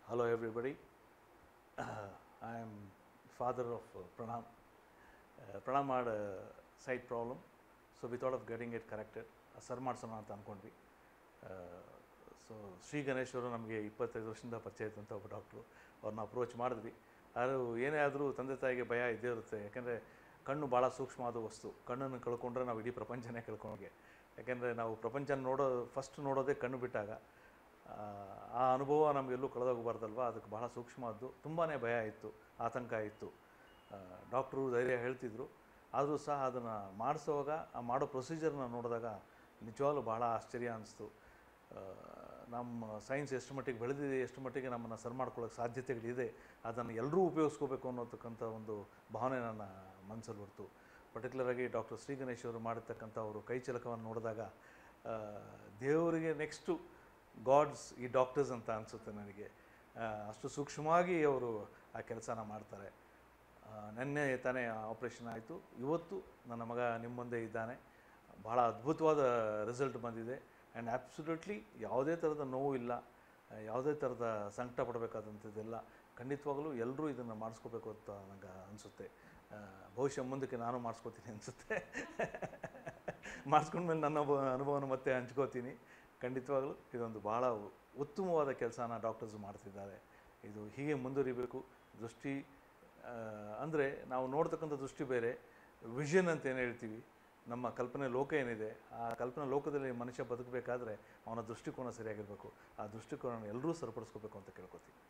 Hello, everybody. I am father of uh, Pranam. Uh, Pranam had a side problem, so we thought of getting it corrected. Sir ಮಾಡಿಸೋಣ ಅಂತ ಅಂದ್ಕೊಂಡ್ವಿ so Shri Ganesh ಅವರು ನಮಗೆ ಇಪ್ಪತ್ತೈದು ವರ್ಷದಿಂದ ಪರಿಚಯ ಇದ್ದಂಥ ಒಬ್ಬ ಡಾಕ್ಟ್ರು ಅವ್ರನ್ನ ಅಪ್ರೋಚ್ ಮಾಡಿದ್ವಿ ಆದರೂ ಏನೇ ಆದರೂ ತಂದೆ ತಾಯಿಗೆ ಭಯ ಇದ್ದೇ ಇರುತ್ತೆ ಯಾಕೆಂದರೆ ಕಣ್ಣು ಭಾಳ ಸೂಕ್ಷ್ಮವಾದ ವಸ್ತು ಕಣ್ಣನ್ನು ಕಳ್ಕೊಂಡ್ರೆ ನಾವು ಇಡೀ ಪ್ರಪಂಚನೇ ಕಳ್ಕೊಂಡಾಗೆ ಯಾಕೆಂದರೆ ನಾವು ಪ್ರಪಂಚ ನೋಡೋ ಫಸ್ಟ್ ನೋಡೋದೇ ಕಣ್ಣು ಬಿಟ್ಟಾಗ ಆ, ಆ ಅನುಭವ ನಮಗೆಲ್ಲೂ ಕಳೆದೋಗಬಾರ್ದಲ್ವ ಅದಕ್ಕೆ ಬಹಳ ಸೂಕ್ಷ್ಮವಾದ್ದು ತುಂಬಾ ಭಯ ಇತ್ತು ಆತಂಕ ಇತ್ತು ಡಾಕ್ಟ್ರು ಧೈರ್ಯ ಹೇಳ್ತಿದ್ರು ಆದರೂ ಸಹ ಅದನ್ನು ಮಾಡಿಸುವಾಗ ಆ ಮಾಡೋ ಪ್ರೊಸೀಜರ್ನ ನೋಡಿದಾಗ ನಿಜವಾಗ್ಲೂ ಬಹಳ ಆಶ್ಚರ್ಯ ಅನಿಸ್ತು ಆ, ನಮ್ಮ ಸೈನ್ಸ್ ಎಷ್ಟು ಮಟ್ಟಿಗೆ ಬೆಳೆದಿದೆ ಎಷ್ಟು ಮಟ್ಟಿಗೆ ನಮ್ಮನ್ನು ಸರಿ ಮಾಡ್ಕೊಳ್ಳೋಕ್ಕೆ ಸಾಧ್ಯತೆಗಳಿದೆ ಅದನ್ನು ಎಲ್ಲರೂ ಉಪಯೋಗಿಸ್ಕೋಬೇಕು ಅನ್ನೋತಕ್ಕಂಥ ಒಂದು ಭಾವನೆ ನನ್ನ ಮನಸ್ಸಲ್ಲಿ ಹೊರ್ತು ಪರ್ಟಿಕ್ಯುಲರಾಗಿ ಡಾಕ್ಟರ್ ಶ್ರೀ ಗಣೇಶ್ ಅವರು ಮಾಡಿರ್ತಕ್ಕಂಥ ಅವರು ಕೈ ಚಲಕವನ್ನು ನೋಡಿದಾಗ ಆ, ದೇವರಿಗೆ ನೆಕ್ಸ್ಟು ಗಾಡ್ಸ್ ಈ ಡಾಕ್ಟರ್ಸ್ ಅಂತ ಅನಿಸುತ್ತೆ ನನಗೆ ಆ, ಅಷ್ಟು ಸೂಕ್ಷ್ಮವಾಗಿ ಅವರು ಆ ಕೆಲಸನ ಮಾಡ್ತಾರೆ ಆ, ನೆನ್ನೆ ತಾನೇ ಆಪ್ರೇಷನ್ ಆಯಿತು ಇವತ್ತು ನನ್ನ ಮಗ ನಿಮ್ಮ ಮುಂದೆ ಇದ್ದಾನೆ ಭಾಳ ಅದ್ಭುತವಾದ ರಿಸಲ್ಟ್ ಬಂದಿದೆ ಆ್ಯಂಡ್ ಆ್ಯಬ್ಸಲ್ಯೂಟ್ಲಿ ಯಾವುದೇ ಥರದ ನೋವು ಇಲ್ಲ ಆ, ಯಾವುದೇ ಥರದ ಸಂಕಟ ಪಡಬೇಕಾದಂಥದ್ದೆಲ್ಲ ಖಂಡಿತವಾಗಲೂ ಎಲ್ಲರೂ ಇದನ್ನು ಮಾಡಿಸ್ಕೋಬೇಕು ಅಂತ ನನಗೆ ಅನಿಸುತ್ತೆ ಬಹುಶಃ ಮುಂದಕ್ಕೆ ನಾನು ಮಾಡಿಸ್ಕೋತೀನಿ ಅನಿಸುತ್ತೆ ಮಾಡಿಸ್ಕೊಂಡ್ಮೇಲೆ ನನ್ನ ಅನುಭವ ಅನುಭವನ ಮತ್ತೆ ಹಂಚ್ಕೋತೀನಿ ಖಂಡಿತವಾಗಲೂ ಇದೊಂದು ಭಾಳ ಉತ್ತಮವಾದ ಕೆಲಸನ ಡಾಕ್ಟರ್ಸ್ ಮಾಡ್ತಿದ್ದಾರೆ ಇದು ಹೀಗೆ ಮುಂದುವರಿಬೇಕು ದೃಷ್ಟಿ ಅಂದರೆ ನಾವು ನೋಡ್ತಕ್ಕಂಥ ದೃಷ್ಟಿ ಬೇರೆ ವಿಷನ್ ಅಂತ ಏನು ಹೇಳ್ತೀವಿ ನಮ್ಮ ಕಲ್ಪನೆ ಲೋಕ ಏನಿದೆ ಆ ಕಲ್ಪನಾ ಲೋಕದಲ್ಲಿ ಮನುಷ್ಯ ಬದುಕಬೇಕಾದ್ರೆ ಅವನ ದೃಷ್ಟಿಕೋನ ಸರಿಯಾಗಿರಬೇಕು ಆ ದೃಷ್ಟಿಕೋನ ಎಲ್ಲರೂ ಸರಿಪಡಿಸ್ಕೋಬೇಕು ಅಂತ ಕೇಳ್ಕೊತೀನಿ